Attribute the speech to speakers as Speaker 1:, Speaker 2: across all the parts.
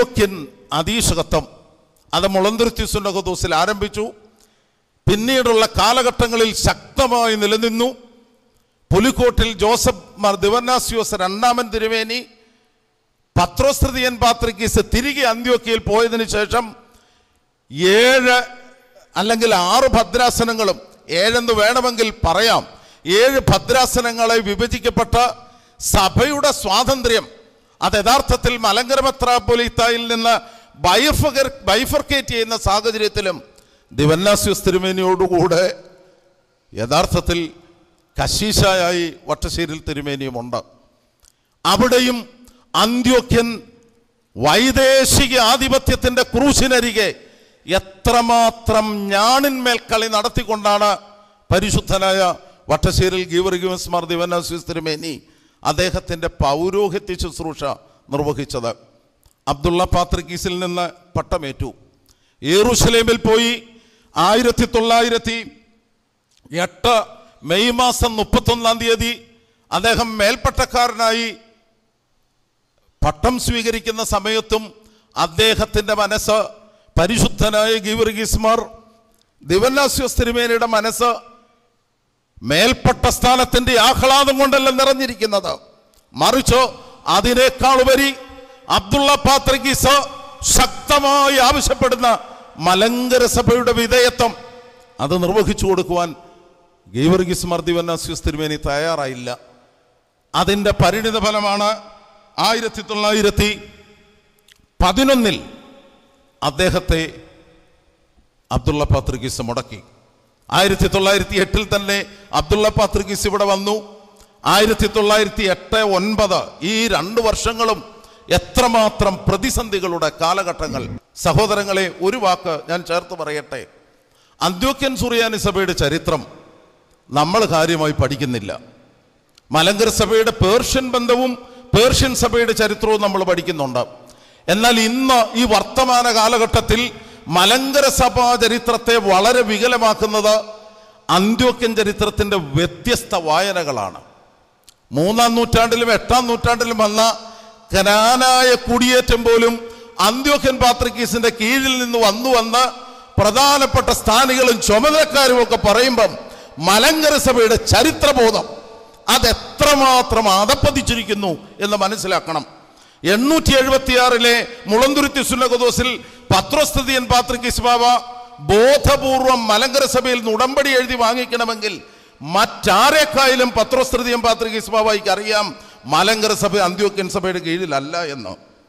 Speaker 1: അന്ത്യോക്യൻ അധീശകത്വം അത് മുളന്തുരുത്തി സുന്നഹദോസിൽ ആരംഭിച്ചു പിന്നീടുള്ള കാലഘട്ടങ്ങളിൽ ശക്തമായി നിലനിന്നു പുലിക്കോട്ടിൽ ജോസഫ് മാർ ദിവന്നാസ്യോസ് രണ്ടാമൻ തിരുവേനി പത്രോസ്തൃതിയൻ പാത്രിക്കീസ് തിരികെ അന്ത്യോക്കയിൽ പോയതിനു ശേഷം ഏഴ് അല്ലെങ്കിൽ ആറ് ഭദ്രാസനങ്ങളും ഏഴെന്ന് വേണമെങ്കിൽ പറയാം ഏഴ് ഭദ്രാസനങ്ങളെ വിഭജിക്കപ്പെട്ട സഭയുടെ സ്വാതന്ത്ര്യം അത് യഥാർത്ഥത്തിൽ മലങ്കര മെത്രാപ്പൊലീത്തായിൽ നിന്ന് ബൈഫർ ബൈഫർക്കേറ്റ് ചെയ്യുന്ന സാഹചര്യത്തിലും ദിവന്നാസ്യൂസ് തിരുമേനിയോടുകൂടെ യഥാർത്ഥത്തിൽ കശീശായി വട്ടശ്ശേരിൽ തിരുമേനിയുമുണ്ട് അവിടെയും അന്ത്യോക്യൻ വൈദേശിക ആധിപത്യത്തിന്റെ ക്രൂശിനരികെ എത്രമാത്രം ഞാണിന്മേൽ കളി നടത്തിക്കൊണ്ടാണ് പരിശുദ്ധനായ വട്ടശ്ശേരിൽ ഗീവർഗിമസ് മാർ ദിവനാസ്യൂസ് തിരുമേനി അദ്ദേഹത്തിന്റെ പൗരോഹിത്യ ശുശ്രൂഷ നിർവഹിച്ചത് അബ്ദുള്ള പാത്രിക്കീസിൽ നിന്ന് പട്ടമേറ്റു യേറുഷലേമിൽ പോയി ആയിരത്തി തൊള്ളായിരത്തി എട്ട് മെയ് മാസം മുപ്പത്തൊന്നാം തീയതി അദ്ദേഹം മേൽപ്പട്ടക്കാരനായി പട്ടം സ്വീകരിക്കുന്ന സമയത്തും അദ്ദേഹത്തിൻ്റെ മനസ്സ് പരിശുദ്ധനായ ഗീവർഗീസ്മാർ ദിവന്നാസ്യോസ് തിരുമേനിയുടെ മനസ്സ് മേൽപ്പട്ട സ്ഥാനത്തിന്റെ ആഹ്ലാദം കൊണ്ടല്ല നിറഞ്ഞിരിക്കുന്നത് മറിച്ച് അതിനേക്കാൾ ഉപരി അബ്ദുള്ള പാത്രഗീസ് ശക്തമായി ആവശ്യപ്പെടുന്ന മലങ്കര സഭയുടെ വിധേയത്വം അത് നിർവഹിച്ചു കൊടുക്കുവാൻ ഗീവർഗീസ് മർദിവന്നാസ്യൂസ് തിരുമേനി തയ്യാറായില്ല അതിൻ്റെ പരിണിത ഫലമാണ് ആയിരത്തി തൊള്ളായിരത്തി പതിനൊന്നിൽ അദ്ദേഹത്തെ അബ്ദുള്ള പാത്രികീസ് മുടക്കി ആയിരത്തി തൊള്ളായിരത്തി എട്ടിൽ തന്നെ അബ്ദുള്ള പാത്രികീസ് ഇവിടെ വന്നു ആയിരത്തി തൊള്ളായിരത്തി എട്ട് ഒൻപത് ഈ രണ്ട് വർഷങ്ങളും എത്രമാത്രം പ്രതിസന്ധികളുടെ കാലഘട്ടങ്ങൾ സഹോദരങ്ങളെ ഒരു വാക്ക് ഞാൻ ചേർത്ത് പറയട്ടെ അന്ത്യോക്യൻ സുറിയാനി സഭയുടെ ചരിത്രം നമ്മൾ കാര്യമായി പഠിക്കുന്നില്ല മലങ്കര സഭയുടെ പേർഷ്യൻ ബന്ധവും പേർഷ്യൻ സഭയുടെ ചരിത്രവും നമ്മൾ പഠിക്കുന്നുണ്ട് എന്നാൽ ഇന്ന് ഈ വർത്തമാന കാലഘട്ടത്തിൽ മലങ്കര സഭാ ചരിത്രത്തെ വളരെ വികലമാക്കുന്നത് അന്ത്യോക്യൻ ചരിത്രത്തിന്റെ വ്യത്യസ്ത വായനകളാണ് മൂന്നാം നൂറ്റാണ്ടിലും എട്ടാം നൂറ്റാണ്ടിലും വന്ന കനാനായ കുടിയേറ്റം പോലും അന്ത്യോക്യൻ പാത്രിക്കീസിന്റെ കീഴിൽ നിന്ന് വന്നു വന്ന് പ്രധാനപ്പെട്ട സ്ഥാനികളും ചുമതലക്കാരും ഒക്കെ പറയുമ്പം മലങ്കര സഭയുടെ ചരിത്രബോധം അത് എത്രമാത്രം അതപ്പതിച്ചിരിക്കുന്നു എന്ന് മനസ്സിലാക്കണം എണ്ണൂറ്റി എഴുപത്തിയാറിലെ മുളന്തുരുത്തി സുന്നകദോസിൽ പത്രോസ്തതിയൻ പാത്രികീസ് ബാബ ബോധപൂർവം മലങ്കര സഭയിൽ നിന്ന് ഉടമ്പടി എഴുതി വാങ്ങിക്കണമെങ്കിൽ മറ്റാരെക്കായാലും പത്രോസ്തൃതിയം പാത്രികീസ് ബാബയ്ക്ക് അറിയാം മലങ്കര സഭ അന്ത്യോക്യൻ സഭയുടെ കീഴിലല്ല എന്ന്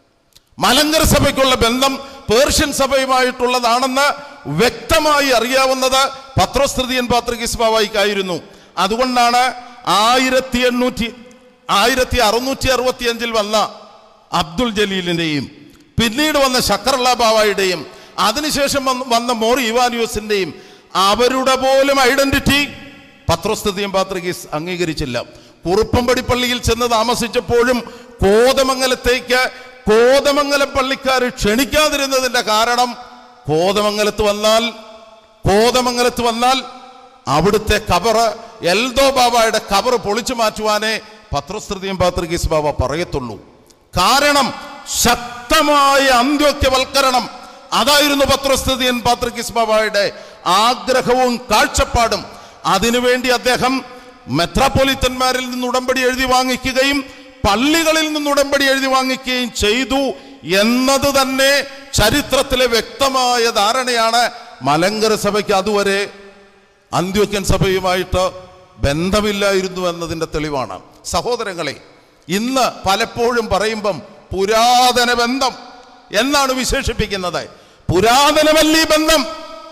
Speaker 1: മലങ്കര സഭയ്ക്കുള്ള ബന്ധം പേർഷ്യൻ സഭയുമായിട്ടുള്ളതാണെന്ന് വ്യക്തമായി അറിയാവുന്നത് പത്രോസ്തൃതിയൻ പാത്രികീസ് ബാബയ്ക്കായിരുന്നു അതുകൊണ്ടാണ് ആയിരത്തി എണ്ണൂറ്റി ആയിരത്തി അറുന്നൂറ്റി അറുപത്തി അഞ്ചിൽ വന്ന അബ്ദുൽ ജലീലിന്റെയും പിന്നീട് വന്ന ശക്കർല ബാവായുടെയും അതിനുശേഷം വന്ന- വന്ന മോർ ഇവാനിയോസിന്റെയും അവരുടെ പോലും ഐഡന്റിറ്റി പത്രോസ്തൃതിയും പാത്രികീസ് അംഗീകരിച്ചില്ല കുറുപ്പമ്പടി പള്ളിയിൽ ചെന്ന് താമസിച്ചപ്പോഴും കോതമംഗലത്തേക്ക് കോതമംഗലം പള്ളിക്കാർ ക്ഷണിക്കാതിരുന്നതിന്റെ കാരണം കോതമംഗലത്ത് വന്നാൽ കോതമംഗലത്ത് വന്നാൽ അവിടുത്തെ കബറ് എൽദോ ബാബയുടെ കബറ് പൊളിച്ചു മാറ്റുവാനേ പത്രോസ്തൃതിയും പാത്രികീസ് ബാബ പറയത്തുള്ളൂ കാരണം ശക്തമായ അന്ത്യോക്യവൽക്കരണം അതായിരുന്നു പത്രോസ്തൃതിയൻ പാത്രികീസ് ബാബയുടെ ആഗ്രഹവും കാഴ്ചപ്പാടും അതിനുവേണ്ടി അദ്ദേഹം മെത്രാപ്പൊലിത്തന്മാരിൽ നിന്ന് ഉടമ്പടി എഴുതി വാങ്ങിക്കുകയും പള്ളികളിൽ നിന്ന് ഉടമ്പടി എഴുതി വാങ്ങിക്കുകയും ചെയ്തു എന്നത് തന്നെ ചരിത്രത്തിലെ വ്യക്തമായ ധാരണയാണ് മലങ്കര സഭയ്ക്ക് അതുവരെ അന്ത്യോക്യൻ സഭയുമായിട്ട് ബന്ധമില്ലായിരുന്നു എന്നതിൻ്റെ തെളിവാണ് സഹോദരങ്ങളെ ഇന്ന് പലപ്പോഴും പറയുമ്പം പുരാതന ബന്ധം എന്നാണ് വിശേഷിപ്പിക്കുന്നത് പുരാതനമല്ലീ ബന്ധം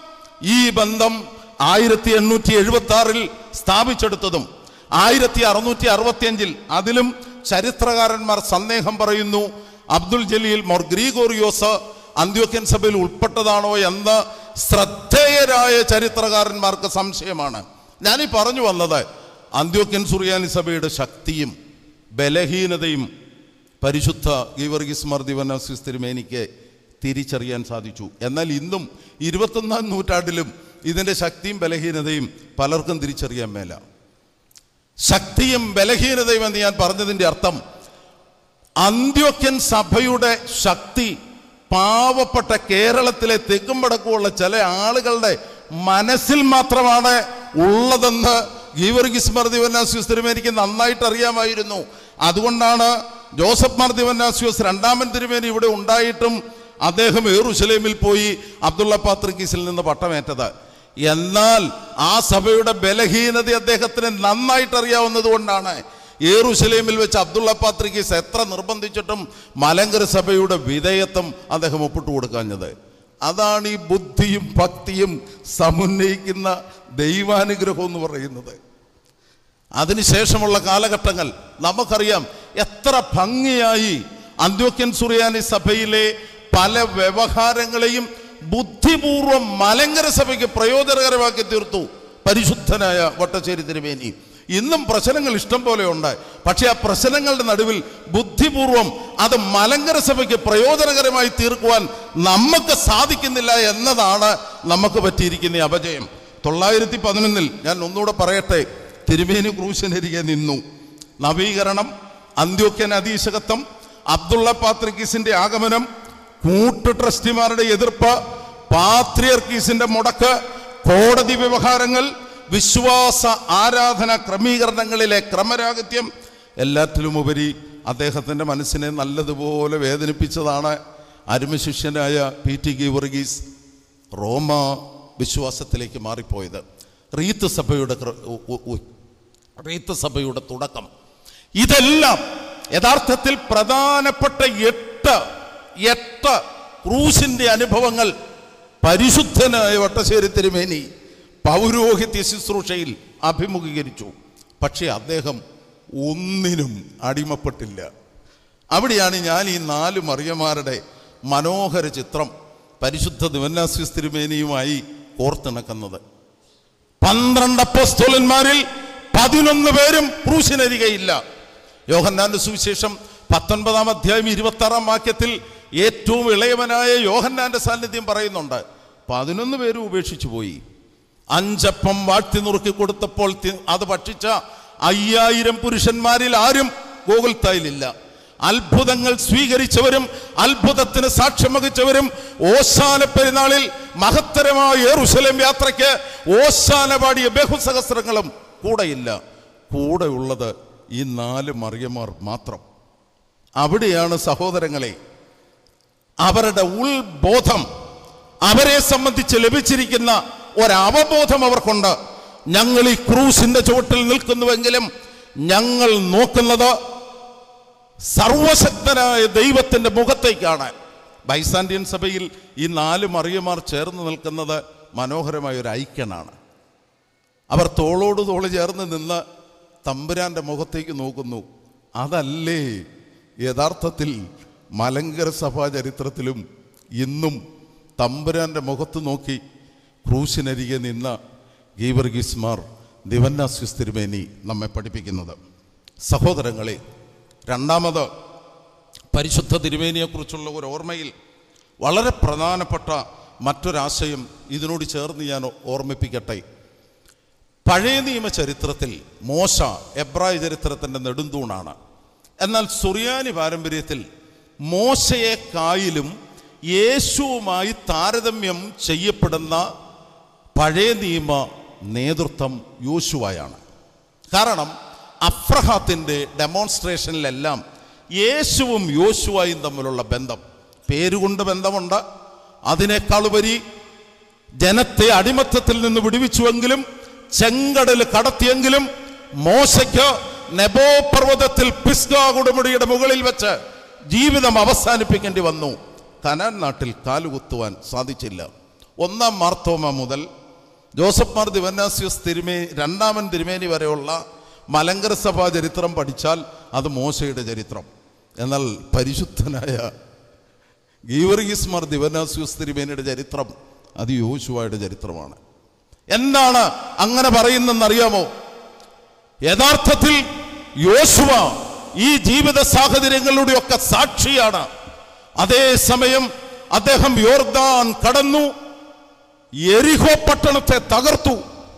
Speaker 1: ഈ ബന്ധം ആയിരത്തി എണ്ണൂറ്റി എഴുപത്തി ആറിൽ സ്ഥാപിച്ചെടുത്തതും ആയിരത്തി അറുന്നൂറ്റി അറുപത്തി അഞ്ചിൽ അതിലും ചരിത്രകാരന്മാർ സന്ദേഹം പറയുന്നു അബ്ദുൽ ജലീൽ മോർ ഗ്രീഗോറിയോസ് അന്ത്യോക്യൻ സഭയിൽ ഉൾപ്പെട്ടതാണോ എന്ന് ശ്രദ്ധേയരായ ചരിത്രകാരന്മാർക്ക് സംശയമാണ് ഞാനീ പറഞ്ഞു വന്നത് അന്ത്യോക്യൻ സുറിയാനി സഭയുടെ ശക്തിയും ബലഹീനതയും പരിശുദ്ധ ഗീവർഗീസ് മാർ ദിവനാസിസ് തിരുമേനിക്ക് തിരിച്ചറിയാൻ സാധിച്ചു എന്നാൽ ഇന്നും ഇരുപത്തൊന്നാം നൂറ്റാണ്ടിലും ഇതിൻ്റെ ശക്തിയും ബലഹീനതയും പലർക്കും തിരിച്ചറിയാൻ മേല ശക്തിയും ബലഹീനതയും എന്ന് ഞാൻ പറഞ്ഞതിൻ്റെ അർത്ഥം അന്ത്യോക്യൻ സഭയുടെ ശക്തി പാവപ്പെട്ട കേരളത്തിലെ തെക്കും വടക്കുമുള്ള ചില ആളുകളുടെ മനസ്സിൽ മാത്രമാണ് ഉള്ളതെന്ന് ഗീവർഗിസ് മാർ ദിവന്നാസ്യൂസ് തിരുമേനിക്ക് നന്നായിട്ട് അറിയാമായിരുന്നു അതുകൊണ്ടാണ് ജോസഫ് മാർ ദിവന്നാസ്യൂസ് രണ്ടാമൻ തിരുമേനി ഇവിടെ ഉണ്ടായിട്ടും അദ്ദേഹം ഏറുശലേമിൽ പോയി അബ്ദുള്ള പാത്രിക്കീസിൽ നിന്ന് പട്ടമേറ്റത് എന്നാൽ ആ സഭയുടെ ബലഹീനത അദ്ദേഹത്തിന് നന്നായിട്ട് അറിയാവുന്നത് കൊണ്ടാണ് ഏറുശലേമിൽ വെച്ച് അബ്ദുള്ള പാത്രിക്കീസ് എത്ര നിർബന്ധിച്ചിട്ടും മലങ്കര സഭയുടെ വിധേയത്വം അദ്ദേഹം ഒപ്പിട്ട് കൊടുക്കാഞ്ഞത് അതാണ് ഈ ബുദ്ധിയും ഭക്തിയും സമുന്നയിക്കുന്ന ദൈവാനുഗ്രഹം എന്ന് പറയുന്നത് അതിനുശേഷമുള്ള കാലഘട്ടങ്ങൾ നമുക്കറിയാം എത്ര ഭംഗിയായി അന്ത്യോക്യൻ സുറിയാനി സഭയിലെ പല വ്യവഹാരങ്ങളെയും ബുദ്ധിപൂർവം മലങ്കര സഭയ്ക്ക് പ്രയോജനകരമാക്കി തീർത്തു പരിശുദ്ധനായ വട്ടശ്ശേരി തിരുമേനി ഇന്നും പ്രശ്നങ്ങൾ ഇഷ്ടം പോലെ ഉണ്ട് പക്ഷെ ആ പ്രശ്നങ്ങളുടെ നടുവിൽ ബുദ്ധിപൂർവം അത് മലങ്കര സഭയ്ക്ക് പ്രയോജനകരമായി തീർക്കുവാൻ നമുക്ക് സാധിക്കുന്നില്ല എന്നതാണ് നമുക്ക് പറ്റിയിരിക്കുന്ന ഈ അപജയം തൊള്ളായിരത്തി പതിനൊന്നിൽ ഞാൻ ഒന്നുകൂടെ പറയട്ടെ തിരുമേനി ക്രൂശനരികെ നിന്നു നവീകരണം അന്ത്യോക്യൻ അധീശകത്വം അബ്ദുള്ള പാത്രിക്കീസിന്റെ ആഗമനം കൂട്ട് ട്രസ്റ്റിമാരുടെ എതിർപ്പ് പാത്രിയർക്കീസിന്റെ മുടക്ക് കോടതി വ്യവഹാരങ്ങൾ വിശ്വാസ ആരാധന ക്രമീകരണങ്ങളിലെ ക്രമരാഹിത്യം എല്ലാറ്റിലുമുപരി അദ്ദേഹത്തിൻ്റെ മനസ്സിനെ നല്ലതുപോലെ വേദനിപ്പിച്ചതാണ് അരുമശിഷ്യനായ പി ടി ഗി വർഗീസ് റോമ വിശ്വാസത്തിലേക്ക് മാറിപ്പോയത് റീത്ത് സഭയുടെ ക്ര- ഉ- ഉ- ഉ- റീത്ത് സഭയുടെ തുടക്കം ഇതെല്ലാം യഥാർത്ഥത്തിൽ പ്രധാനപ്പെട്ട എട്ട് എട്ട് ക്രൂശിന്റെ അനുഭവങ്ങൾ പരിശുദ്ധനായ വട്ടശ്ശേരി തിരുമേനി പൗരോഹിത്യ ശുശ്രൂഷയിൽ അഭിമുഖീകരിച്ചു പക്ഷേ അദ്ദേഹം ഒന്നിനും അടിമപ്പെട്ടില്ല അവിടെയാണ് ഞാൻ ഈ നാല് മറിയമാരുടെ മനോഹര ചിത്രം പരിശുദ്ധ ദിവന്നാസ്യസ് തിരുമേനിയുമായി കോർത്തിണക്കുന്നത് പന്ത്രണ്ട് അപ്പോസ്തോലന്മാരിൽ പതിനൊന്ന് പേരും ക്രൂശിനരികയില്ല യോഹന്നാന്റെ സുവിശേഷം പത്തൊൻപതാം അധ്യായം ഇരുപത്തി ആറാം വാക്യത്തിൽ ഏറ്റവും ഇളയവനായ യോഹന്നാന്റെ സാന്നിധ്യം പറയുന്നുണ്ട് പതിനൊന്ന് പേരും ഉപേക്ഷിച്ചു പോയി അഞ്ചപ്പം വാഴ്ത്തി നുറുക്കി കൊടുത്തപ്പോൾ തി- അത് ഭക്ഷിച്ച അയ്യായിരം പുരുഷന്മാരിൽ ആരും ഗോകുൽത്തായിലില്ല അത്ഭുതങ്ങൾ സ്വീകരിച്ചവരും അത്ഭുതത്തിന് സാക്ഷ്യം വഹിച്ചവരും ഓശാന പെരുന്നാളിൽ മഹത്തരമായ യേറുശലേം യാത്രയ്ക്ക് ഓശാന പാടിയ ബഹുസഹസ്രങ്ങളും കൂടെയില്ല കൂടെ ഉള്ളത് ഈ നാല് മറിയമാർ മാത്രം അവിടെയാണ് സഹോദരങ്ങളെ അവരുടെ ഉൾബോധം അവരെ സംബന്ധിച്ച് ലഭിച്ചിരിക്കുന്ന ഒരവബോധം അവർക്കുണ്ട് ഞങ്ങൾ ഈ ക്രൂസിന്റെ ചുവട്ടിൽ നിൽക്കുന്നുവെങ്കിലും ഞങ്ങൾ നോക്കുന്നത് സർവശക്തനായ ദൈവത്തിന്റെ മുഖത്തേക്കാണ് ബൈസാന്റിയൻ സഭയിൽ ഈ നാല് മറിയമാർ ചേർന്ന് നിൽക്കുന്നത് മനോഹരമായ ഒരു ഐക്യനാണ് അവർ തോളോട് തോള് ചേർന്ന് നിന്ന് തമ്പുരാന്റെ മുഖത്തേക്ക് നോക്കുന്നു അതല്ലേ യഥാർത്ഥത്തിൽ മലങ്കര സഭാ ചരിത്രത്തിലും ഇന്നും തമ്പുരാന്റെ മുഖത്ത് നോക്കി ക്രൂശിനരികെ നിന്ന ഗീവർഗീസ്മാർ ദിവന്നാസ്യുസ് തിരുമേനി നമ്മെ പഠിപ്പിക്കുന്നത് സഹോദരങ്ങളെ രണ്ടാമത് പരിശുദ്ധ തിരുമേനിയെക്കുറിച്ചുള്ള ഒരു ഓർമ്മയിൽ വളരെ പ്രധാനപ്പെട്ട മറ്റൊരാശയം ഇതിനോട് ചേർന്ന് ഞാൻ ഓർമ്മിപ്പിക്കട്ടെ പഴയ നിയമ ചരിത്രത്തിൽ മോശ എബ്രായ ചരിത്രത്തിൻ്റെ നെടുന്തൂണാണ് എന്നാൽ സുറിയാനി പാരമ്പര്യത്തിൽ മോശയെക്കായിലും യേശുവുമായി താരതമ്യം ചെയ്യപ്പെടുന്ന പഴയ നിയമ നേതൃത്വം യോശുവായാണ് കാരണം അഫ്രഹാത്തിൻ്റെ ഡെമോൺസ്ട്രേഷനിലെല്ലാം യേശുവും യോശുവായും തമ്മിലുള്ള ബന്ധം പേരുകൊണ്ട് ബന്ധമുണ്ട് അതിനേക്കാളുപരി ജനത്തെ അടിമത്തത്തിൽ നിന്ന് വിടുവിച്ചുവെങ്കിലും ചെങ്കടൽ കടത്തിയെങ്കിലും മോശയ്ക്ക് നെബോ പർവ്വതത്തിൽ പിസ്ഗ കൊടുമുടിയുടെ മുകളിൽ വെച്ച് ജീവിതം അവസാനിപ്പിക്കേണ്ടി വന്നു കനാൻ നാട്ടിൽ കാലുകുത്തുവാൻ സാധിച്ചില്ല ഒന്നാം മാർത്തോമ മുതൽ ജോസഫ് മാർ ദിവന്നാസ്യൂസ് തിരുമേ രണ്ടാമൻ തിരുമേനി വരെയുള്ള മലങ്കര സഭാ ചരിത്രം പഠിച്ചാൽ അത് മോശയുടെ ചരിത്രം എന്നാൽ പരിശുദ്ധനായ ഗീവർഗീസ് മാർ ദിവനാസ്യൂസ് തിരുമേനിയുടെ ചരിത്രം അത് യോശുവയുടെ ചരിത്രമാണ് എന്താണ് അങ്ങനെ പറയുന്നെന്നറിയാമോ യഥാർത്ഥത്തിൽ യോശുവ ഈ ജീവിത സാഹചര്യങ്ങളുടെയൊക്കെ സാക്ഷിയാണ് അതേസമയം അദ്ദേഹം യോർദാൻ കടന്നു എരിഹോ പട്ടണത്തെ തകർത്തു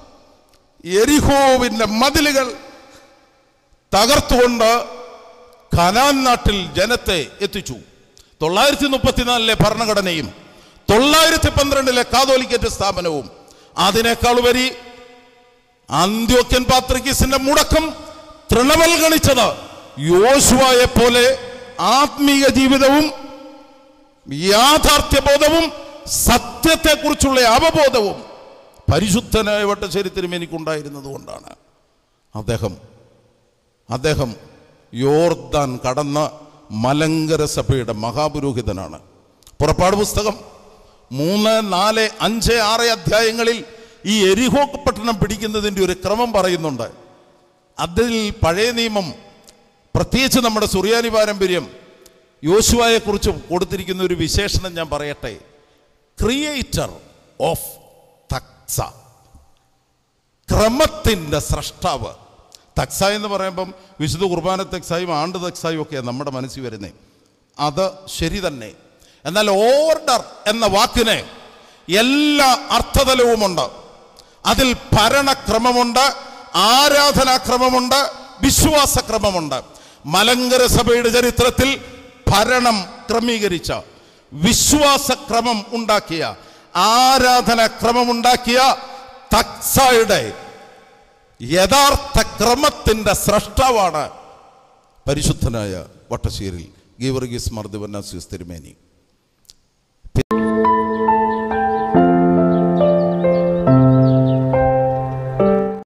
Speaker 1: എരിഹോവിന്റെ മതിലുകൾ തകർത്തുകൊണ്ട് കനാൻ നാട്ടിൽ ജനത്തെ എത്തിച്ചു തൊള്ളായിരത്തി മുപ്പത്തിനാലിലെ ഭരണഘടനയും തൊള്ളായിരത്തി പന്ത്രണ്ടിലെ കാതോലിക്കറ്റ് സ്ഥാപനവും അതിനേക്കാൾ ഉപരി അന്ത്യോക്യൻ പാത്രിക്കീസിന്റെ മുടക്കം തൃണവൽഗണിച്ചത് യോശുവായെ പോലെ ആത്മീയ ജീവിതവും യാഥാർത്ഥ്യബോധവും സത്യത്തെക്കുറിച്ചുള്ള അവബോധവും പരിശുദ്ധനായ വട്ടശ്ശേരി തിരുമേനിക്കുണ്ടായിരുന്നത് കൊണ്ടാണ് അദ്ദേഹം അദ്ദേഹം യോർദാൻ കടന്ന മലങ്കര സഭയുടെ മഹാപുരോഹിതനാണ് പുറപ്പാട് പുസ്തകം മൂന്ന് നാല് അഞ്ച് ആറ് അധ്യായങ്ങളിൽ ഈ എരിഹോ പട്ടണം പിടിക്കുന്നതിൻ്റെ ഒരു ക്രമം പറയുന്നുണ്ട് അതിൽ പഴയ നിയമം പ്രത്യേകിച്ച് നമ്മുടെ സുറിയാനി പാരമ്പര്യം യോശുവായെക്കുറിച്ച് കൊടുത്തിരിക്കുന്ന ഒരു വിശേഷണം ഞാൻ പറയട്ടെ ക്രിയേറ്റർ ഓഫ് തക്സ ക്രമത്തിൻ്റെ സ്രഷ്ടാവ് തക്സ എന്ന് പറയുമ്പം വിശുദ്ധ കുർബാന തക്സായും ആണ്ട് തക്സായും ഒക്കെയാണ് നമ്മുടെ മനസ്സിൽ വരുന്നത് അത് ശരി തന്നെ എന്നാൽ ഓർഡർ എന്ന വാക്കിന് എല്ലാ അർത്ഥതലവുമുണ്ട് അതിൽ ഭരണക്രമമുണ്ട് ആരാധനാക്രമമുണ്ട് വിശ്വാസക്രമമുണ്ട് മലങ്കര സഭയുടെ ചരിത്രത്തിൽ ഭരണം ക്രമീകരിച്ച വിശ്വാസക്രമം ഉണ്ടാക്കിയ ആരാധനാക്രമം ഉണ്ടാക്കിയ തക്സായുടെ യഥാർത്ഥ ക്രമത്തിന്റെ സ്രഷ്ടാവാണ് പരിശുദ്ധനായ വട്ടശ്ശേരിൽ ഗീവർഗീസ് മർദ്ദിവന്നാസ്യൂസ് തിരുമേനി